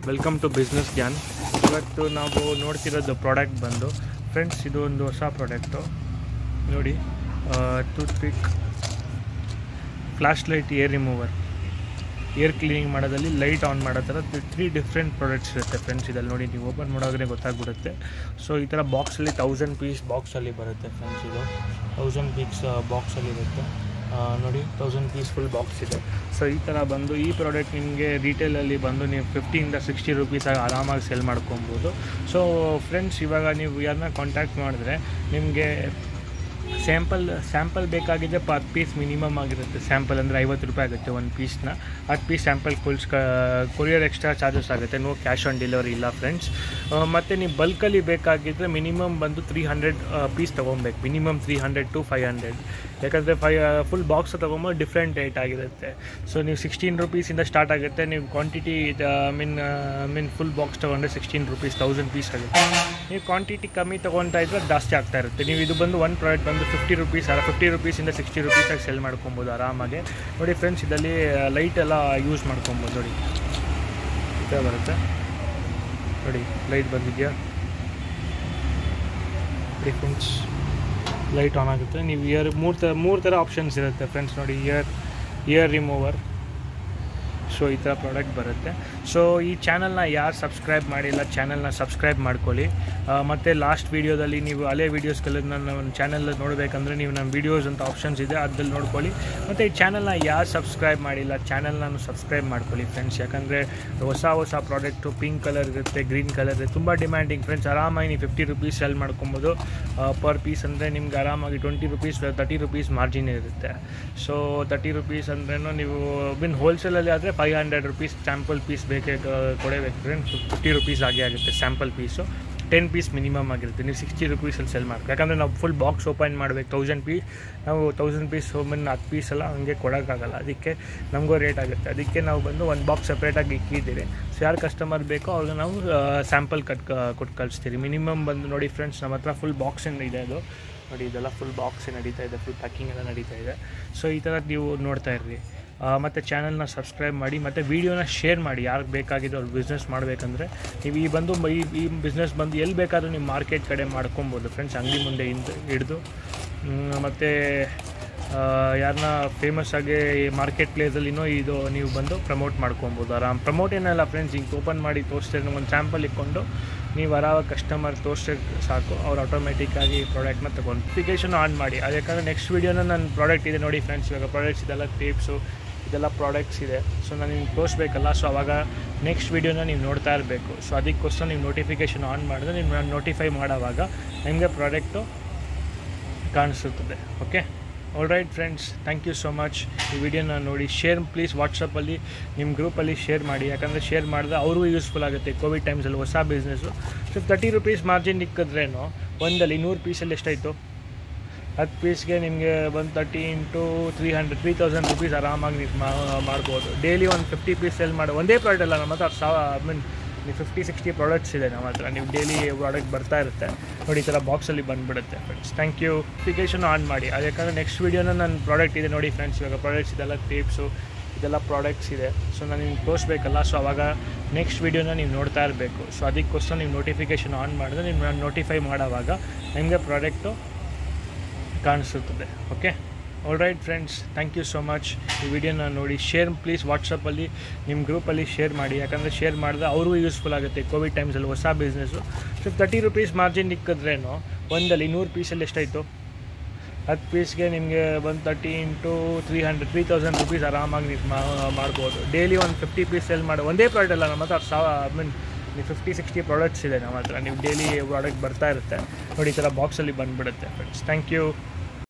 welcome to business Gyan ಇವತ್ತು ನಾವು ನೋಡ್ತಿರೋದು product ಬಂದು ಫ್ರೆಂಡ್ಸ್ ಇದು ಒಂದು ಹೊಸ ಪ್ರಾಡಕ್ಟು ನೋಡಿ tooth pick flash light air remover air cleaning ಮಾಡೋದಲ್ಲಿ ಲೈಟ್ ಆನ್ ಮಾಡೋ ಥರ ತ್ರೀ ಡಿಫ್ರೆಂಟ್ ಪ್ರಾಡಕ್ಟ್ಸ್ ಇರುತ್ತೆ ಫ್ರೆಂಡ್ಸ್ ಇದಲ್ಲಿ ನೋಡಿ ನೀವು ಓಪನ್ ಮಾಡೋದ್ರೆ ಗೊತ್ತಾಗ್ಬಿಡುತ್ತೆ ಸೊ ಈ ಥರ ಬಾಕ್ಸಲ್ಲಿ ತೌಸಂಡ್ ಪೀಸ್ ಬಾಕ್ಸಲ್ಲಿ ಬರುತ್ತೆ ಫ್ರೆಂಡ್ಸ್ ಇದು ತೌಸಂಡ್ ಪೀಸ್ ಬಾಕ್ಸಲ್ಲಿ ಇರುತ್ತೆ ಆ, ನೋಡಿ ತೌಸಂಡ್ ಪೀಸ್ ಫುಲ್ ಬಾಕ್ಸ್ ಇದೆ ಸೊ ಈ ಥರ ಬಂದು ಈ ಪ್ರಾಡಕ್ಟ್ ನಿಮಗೆ ರಿಟೇಲಲ್ಲಿ ಬಂದು ನೀವು ಫಿಫ್ಟಿಯಿಂದ ಸಿಕ್ಸ್ಟಿ ರುಪೀಸಾಗಿ ಆರಾಮಾಗಿ ಸೆಲ್ ಮಾಡ್ಕೊಬೋದು ಸೊ ಫ್ರೆಂಡ್ಸ್ ಇವಾಗ ನೀವು ಯಾರನ್ನ ಕಾಂಟ್ಯಾಕ್ಟ್ ಮಾಡಿದ್ರೆ ನಿಮಗೆ ಸ್ಯಾಂಪಲ್ ಸ್ಯಾಂಪಲ್ ಬೇಕಾಗಿದೆ ಪರ್ ಪೀಸ್ ಮಿನಿಮಮ್ ಆಗಿರುತ್ತೆ ಸ್ಯಾಂಪಲ್ ಅಂದರೆ ಐವತ್ತು ರೂಪಾಯಿ ಆಗುತ್ತೆ ಒಂದು ಪೀಸ್ನ ಹತ್ತು ಪೀಸ್ ಸ್ಯಾಂಪಲ್ ಕೊಲ್ಸ್ ಕೊರಿಯರ್ ಎಕ್ಸ್ಟ್ರಾ ಚಾರ್ಜಸ್ ಆಗುತ್ತೆ ನೋ ಕ್ಯಾಶ್ ಆನ್ ಡೆಲಿವರಿ ಇಲ್ಲ ಫ್ರೆಂಡ್ಸ್ ಮತ್ತು ನೀವು ಬಲ್ಕಲ್ಲಿ ಬೇಕಾಗಿದ್ದರೆ ಮಿನಿಮಮ್ ಬಂದು ತ್ರೀ ಹಂಡ್ರೆಡ್ ಪೀಸ್ ತೊಗೊಬೇಕು minimum three hundred to five hundred ಯಾಕಂದರೆ ಫೈ ಫುಲ್ ಬಾಕ್ಸ್ ತೊಗೊಂಬೋದು ಡಿಫ್ರೆಂಟ್ ರೇಟ್ ಆಗಿರುತ್ತೆ ಸೊ ನೀವು ಸಿಕ್ಸ್ಟೀನ್ ರುಪೀಸಿಂದ ಸ್ಟಾರ್ಟ್ ಆಗುತ್ತೆ ನೀವು quantity mean mean full box ತೊಗೊಂಡ್ರೆ ಸಿಕ್ಸ್ಟೀನ್ ರುಪೀಸ್ ತೌಸಂಡ್ ಪೀಸ್ ಆಗುತ್ತೆ ನೀವು ಕ್ವಾಂಟಿಟಿ ಕಮ್ಮಿ ತೊಗೊತಾ ಇದ್ರೆ ಜಾಸ್ತಿ ಆಗ್ತಾ ಇರುತ್ತೆ ನೀವು ಇದು ಬಂದು ಒನ್ ಪ್ರಾಡಕ್ಟ್ ಬಂದು ಫಿಫ್ಟಿ ರುಪೀಸ್ ಫಿಫ್ಟಿ ರುಪೀಸಿಂದ ಸಿಕ್ಸ್ಟಿ ರುಪೀಸಾಗಿ ಸೆಲ್ ಮಾಡ್ಕೊಬೋದು ಆರಾಮಾಗಿ ನೋಡಿ ಫ್ರೆಂಡ್ಸ್ ಇದರಲ್ಲಿ ಲೈಟ್ ಎಲ್ಲ ಯೂಸ್ ಮಾಡ್ಕೊಬೋದು ನೋಡಿ ಈ ಥರ ಬರುತ್ತೆ ನೋಡಿ ಲೈಟ್ ಬಂದಿದೆಯಾ ನೋಡಿ ಫ್ರೆಂಡ್ಸ್ ಲೈಟ್ ಆನ್ ಆಗುತ್ತೆ ನೀವು ಇಯರ್ ಮೂರು ಥರ ಮೂರು ಥರ ಆಪ್ಷನ್ಸ್ ಇರುತ್ತೆ ಫ್ರೆಂಡ್ಸ್ ನೋಡಿ ಇಯರ್ ಇಯರ್ ರಿಮೂವರ್ ಸೊ ಈ ಥರ ಪ್ರಾಡಕ್ಟ್ ಬರುತ್ತೆ ಸೊ ಈ ಚಾನಲ್ನ ಯಾರು ಸಬ್ಸ್ಕ್ರೈಬ್ ಮಾಡಿಲ್ಲ ಚಾನಲ್ನ ಸಬ್ಸ್ಕ್ರೈಬ್ ಮಾಡ್ಕೊಳ್ಳಿ ಮತ್ತು ಲಾಸ್ಟ್ ವೀಡಿಯೋದಲ್ಲಿ ನೀವು ಹಳೆ ವೀಡಿಯೋಸ್ಗೆಲ್ಲ ನನ್ನ ಚಾನಲ್ ನೋಡಬೇಕಂದ್ರೆ ನೀವು ನಮ್ಮ ವೀಡಿಯೋಸ್ ಅಂತ ಆಪ್ಷನ್ಸ್ ಇದೆ ಅದ್ರಲ್ಲಿ ನೋಡ್ಕೊಳ್ಳಿ ಮತ್ತು ಈ ಚಾನಲ್ನ ಯಾರು ಸಬ್ಸ್ಕ್ರೈಬ್ ಮಾಡಿಲ್ಲ ಚಾನಲ್ನ ಸಬ್ಸ್ಕ್ರೈಬ್ ಮಾಡ್ಕೊಳ್ಳಿ ಫ್ರೆಂಡ್ಸ್ ಯಾಕಂದರೆ ಹೊಸ ಹೊಸ ಪ್ರಾಡಕ್ಟು ಪಿಂಕ್ ಕಲರ್ ಇರುತ್ತೆ ಗ್ರೀನ್ ಕಲರ್ ಇರುತ್ತೆ ತುಂಬ ಡಿಮ್ಯಾಂಡಿಂಗ್ ಫ್ರೆಂಡ್ಸ್ ಆರಾಮಾಗಿ ನೀವು ಫಿಫ್ಟಿ ರುಪೀಸ್ ಸೆಲ್ ಮಾಡ್ಕೊಬೋದು ಪರ್ ಪೀಸ್ ಅಂದರೆ ನಿಮ್ಗೆ ಆರಾಮಾಗಿ twenty rupees thirty rupees margin ಇರುತ್ತೆ ಸೊ ತರ್ಟಿ ರುಪೀಸ್ ಅಂದ್ರೂ ನೀವು ಬಿನ್ ಹೋಲ್ಸೇಲಲ್ಲಿ ಆದರೆ five hundred rupees sample piece ಬೇಕೇ ಕೊಡಬೇಕು ಫ್ರೆಂಡ್ ಫಿಫ್ಟಿ ರುಪೀಸ್ ಆಗೇ ಆಗುತ್ತೆ sample piece ten piece minimum ಆಗಿರುತ್ತೆ ನೀವು ಸಿಕ್ಸ್ಟಿ ರುಪೀಸಲ್ಲಿ ಸೆಲ್ ಮಾಡಬೇಕು ಯಾಕಂದರೆ ನಾವು ಫುಲ್ ಬಾಕ್ಸ್ ಓಪನ್ ಮಾಡಬೇಕು ತೌಸಂಡ್ ಪೀಸ್ ನಾವು ತೌಸಂಡ್ ಪೀಸ್ ಒಮ್ಮೆ ಹತ್ತು ಪೀಸ್ ಎಲ್ಲ ಹಂಗೆ ಕೊಡೋಕ್ಕಾಗಲ್ಲ ಅದಕ್ಕೆ ನಮಗೂ ರೇಟ್ ಆಗುತ್ತೆ ಅದಕ್ಕೆ ನಾವು ಬಂದು ಒಂದು ಬಾಕ್ಸ್ ಸಪ್ರೇಟಾಗಿ ಇಕ್ಕಿದ್ದೀರಿ ಸೊ ಯಾರು ಕಸ್ಟಮರ್ ಬೇಕೋ ಅವ್ರಿಗೆ ನಾವು ಸ್ಯಾಂಪಲ್ ಕಟ್ ಕೊಟ್ಟು ಕಳಿಸ್ತೀರಿ ಮಿನಿಮಮ್ ಬಂದು ನೋಡಿ ಫ್ರೆಂಡ್ಸ್ ನಮ್ಮ ಹತ್ರ ಫುಲ್ ಬಾಕ್ಸಿಂದ ಇದೆ ಅದು ನೋಡಿ ಇದೆಲ್ಲ ಫುಲ್ ಬಾಕ್ಸ್ ನಡೀತಾ ಇದೆ ಫುಲ್ ಪ್ಯಾಕಿಂಗ್ ಎಲ್ಲ ನಡೀತಾ ಇದೆ ಸೊ ಈ ಥರ ನೀವು ನೋಡ್ತಾ ಇರ್ರಿ ಮತ್ತು ಚಾನಲ್ನ ಸಬ್ಸ್ಕ್ರೈಬ್ ಮಾಡಿ ಮತ್ತು ವೀಡಿಯೋನ ಶೇರ್ ಮಾಡಿ ಯಾರಿಗೆ ಬೇಕಾಗಿದ್ದು ಅವ್ರು ಬಿಸ್ನೆಸ್ ಮಾಡಬೇಕಂದ್ರೆ ನೀವು ಈ ಬಂದು ಈ ಈ ಬಿಸ್ನೆಸ್ ಬಂದು ಎಲ್ಲಿ ಬೇಕಾದರೂ ನೀವು ಮಾರ್ಕೆಟ್ ಕಡೆ ಮಾಡ್ಕೊಬೋದು ಫ್ರೆಂಡ್ಸ್ ಅಂಗಡಿ ಮುಂದೆ ಇಂದ ಹಿಡಿದು ಮತ್ತು ಯಾರನ್ನ ಫೇಮಸ್ ಆಗಿ ಮಾರ್ಕೆಟ್ ಪ್ಲೇಸಲ್ಲಿನೋ ಇದು ನೀವು ಬಂದು ಪ್ರಮೋಟ್ ಮಾಡ್ಕೊಬೋದು ಆರಾಮ್ ಪ್ರಮೋಟ್ ಏನಲ್ಲ ಫ್ರೆಂಡ್ಸ್ ಹಿಂಗೆ ಓಪನ್ ಮಾಡಿ ತೋರಿಸ್ತಾರೆ ಒಂದು ಸ್ಯಾಂಪಲ್ ಇಟ್ಕೊಂಡು ನೀವು ಆರಾಮ ಕಸ್ಟಮರ್ ತೋರಿಸಿದ್ರೆ ಸಾಕು ಅವ್ರು ಆಟೋಮೆಟಿಕ್ಕಾಗಿ ಪ್ರಾಡಕ್ಟ್ನ ತೊಗೊಂಡು ನೋಟಿಫಿಕೇಷನ್ ಆನ್ ಮಾಡಿ ಅದು ಯಾಕಂದರೆ ನೆಕ್ಸ್ಟ್ ವೀಡಿಯೋನ ನನ್ನ ಪ್ರಾಡಕ್ಟ್ ಇದೆ ನೋಡಿ ಫ್ರೆಂಡ್ಸ್ ಇವಾಗ ಪ್ರಾಡಕ್ಟ್ಸ್ ಇದೆಲ್ಲ ಟೇಪ್ಸು ಇದೆಲ್ಲ ಪ್ರಾಡಕ್ಟ್ಸ್ ಇದೆ ಸೊ ನಾನು ನಿಮ್ಗೆ ತೋರಿಸ್ಬೇಕಲ್ಲ ಸೊ ಅವಾಗ ನೆಕ್ಸ್ಟ್ ವೀಡಿಯೋನ ನೀವು ನೋಡ್ತಾ ಇರಬೇಕು ಸೊ ಅದಕ್ಕೋಸ್ಕರ ನೀವು ನೋಟಿಫಿಕೇಷನ್ ಆನ್ ಮಾಡಿದ್ರೆ ನೀವು ನಾನು ನೋಟಿಫೈ ಮಾಡೋವಾಗ ನಿಮಗೆ ಪ್ರಾಡಕ್ಟು ಕಾಣಿಸುತ್ತದೆ okay all right friends thank you so much ಈ ವಿಡಿಯೋನ ನೋಡಿ ಶೇರ್ ಪ್ಲೀಸ್ ವಾಟ್ಸಪ್ಪಲ್ಲಿ ನಿಮ್ಮ ಗ್ರೂಪಲ್ಲಿ ಶೇರ್ ಮಾಡಿ ಯಾಕಂದರೆ ಶೇರ್ ಮಾಡಿದ್ರೆ ಅವ್ರಿಗೂ ಯೂಸ್ಫುಲ್ ಆಗುತ್ತೆ ಕೋವಿಡ್ ಟೈಮ್ಸಲ್ಲಿ ಹೊಸ business so thirty rupees margin ಇಕ್ಕಿದ್ರೇನು ಒಂದಲ್ಲಿ ನೂರು ಪೀಸಲ್ಲಿ ಎಷ್ಟಾಯಿತು ಹತ್ತು ಪೀಸ್ಗೆ ನಿಮಗೆ ಒಂದು thirty into three hundred three thousand rupees ಆರಾಮಾಗಿ ನೀವು ಮಾಡ್ಬೋದು ಡೈಲಿ ಒಂದು ಫಿಫ್ಟಿ ಪೀಸ್ ಸೆಲ್ ಮಾಡೋ ಒಂದೇ ಪ್ರಾಡಕ್ಟ್ ಅಲ್ಲ ನಮ್ಮ ಹತ್ರ ಸಾವ ಐ ಮೀನ್ ನೀವು ಫಿಫ್ಟಿ ಸಿಕ್ಸ್ಟಿ ಪ್ರಾಡಕ್ಟ್ಸ್ ಇದೆ ನಮ್ಮ ಹತ್ರ ನೀವು ಡೈಲಿ ಪ್ರಾಡಕ್ಟ್ ಬರ್ತಾ ಇರುತ್ತೆ ನೋಡಿ ಈ ಥರ ಬಾಕ್ಸಲ್ಲಿ ಬಂದುಬಿಡುತ್ತೆ friends thank you notification on ಮಾಡಿ ಅದು ಯಾಕಂದರೆ ನೆಕ್ಸ್ಟ್ ವೀಡಿಯೋನ ನನ್ನ ಪ್ರಾಡಕ್ಟ್ ಇದೆ ನೋಡಿ ಫ್ರೆಂಡ್ಸ್ ಇವಾಗ ಪ್ರಾಡಕ್ಟ್ಸ್ ಇದೆಲ್ಲ ಟೇಪ್ಸು ಇದೆಲ್ಲ ಪ್ರಾಡಕ್ಟ್ಸ್ ಇದೆ ಸೊ ನಾನು ನಿಮ್ಗೆ ತೋರಿಸ್ಬೇಕಲ್ಲ ಸೊ ಅವಾಗ ನೆಕ್ಸ್ಟ್ ವೀಡಿಯೋನ ನೀವು ನೋಡ್ತಾ ಇರಬೇಕು ಸೊ ಅದಕ್ಕೋಸ್ಕರ ನೀವು ನೋಟಿಫಿಕೇಷನ್ ಆನ್ ಮಾಡಿದ್ರೆ ನೀವು ನಾನು ನೋಟಿಫೈ ಮಾಡೋವಾಗ ನಿಮಗೆ ಪ್ರಾಡಕ್ಟು ಕಾಣಿಸುತ್ತದೆ okay all right friends thank you so much ಈ ವಿಡಿಯೋನ ನೋಡಿ ಶೇರ್ ಪ್ಲೀಸ್ ವಾಟ್ಸಪ್ಪಲ್ಲಿ ನಿಮ್ಮ ಗ್ರೂಪಲ್ಲಿ ಶೇರ್ ಮಾಡಿ ಯಾಕಂದರೆ ಶೇರ್ ಮಾಡಿದ್ರೆ ಅವ್ರಿಗೂ ಯೂಸ್ಫುಲ್ ಆಗುತ್ತೆ ಕೋವಿಡ್ ಟೈಮ್ಸಲ್ಲಿ ಹೊಸ business so thirty rupees margin ಇಕ್ಕಿದ್ರೇನು ಒಂದಲ್ಲಿ ನೂರು ಪೀಸಲ್ಲಿ ಎಷ್ಟಾಯಿತು ಹತ್ತು ಪೀಸ್ಗೆ ನಿಮಗೆ ಒಂದು thirty into three hundred three thousand rupees ಆರಾಮಾಗಿ ನೀವು ಮಾಡ್ಬೋದು ಡೈಲಿ ಒಂದು ಫಿಫ್ಟಿ ಪೀಸ್ ಸೆಲ್ ಮಾಡೋ ಒಂದೇ ಪ್ರಾಡಕ್ಟ್ ಅಲ್ಲ ನಮ್ಮ ಹತ್ರ ಸಾವ ಐ ಮೀನ್ ನೀವು ಫಿಫ್ಟಿ ಸಿಕ್ಸ್ಟಿ ಪ್ರಾಡಕ್ಟ್ಸ್ ಇದೆ ನಮ್ಮ ಹತ್ರ ನೀವು ಡೈಲಿ ಪ್ರಾಡಕ್ಟ್ ಬರ್ತಾ ಇರುತ್ತೆ ನೋಡಿ ಈ ಥರ ಬಾಕ್ಸಲ್ಲಿ ಬಂದುಬಿಡುತ್ತೆ ಫ್ರೆಂಡ್ಸ್ ಥ್ಯಾಂಕ್ ಯು